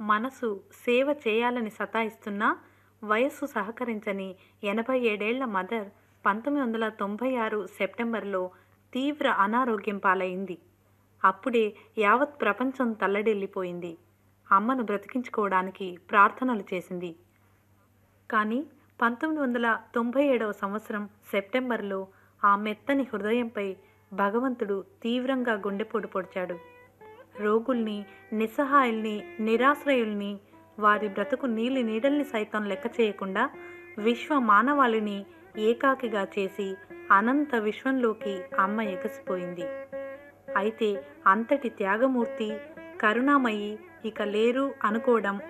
మనసు సేవ చేయాలని సతాయిస్తున్నా వయస్సు సహకరించని ఎనభై ఏడేళ్ల మదర్ పంతొమ్మిది వందల తొంభై ఆరు సెప్టెంబర్లో తీవ్ర అనారోగ్యం పాలైంది అప్పుడే యావత్ ప్రపంచం తల్లడిల్లిపోయింది అమ్మను బ్రతికించుకోవడానికి ప్రార్థనలు చేసింది కానీ పంతొమ్మిది వందల తొంభై ఏడవ సంవత్సరం సెప్టెంబర్లో ఆ మెత్తని హృదయంపై భగవంతుడు తీవ్రంగా గుండెపోటు పొడిచాడు రోగుల్ని నిస్సహాయుల్ని నిరాశ్రయుల్ని వారి బ్రతుకు నీలి నీడల్ని సైతం లెక్క చేయకుండా విశ్వ మానవాళిని ఏకాకిగా చేసి అనంత విశ్వంలోకి అమ్మ ఎగసిపోయింది అయితే అంతటి త్యాగమూర్తి కరుణామయి ఇక లేరు అనుకోవడం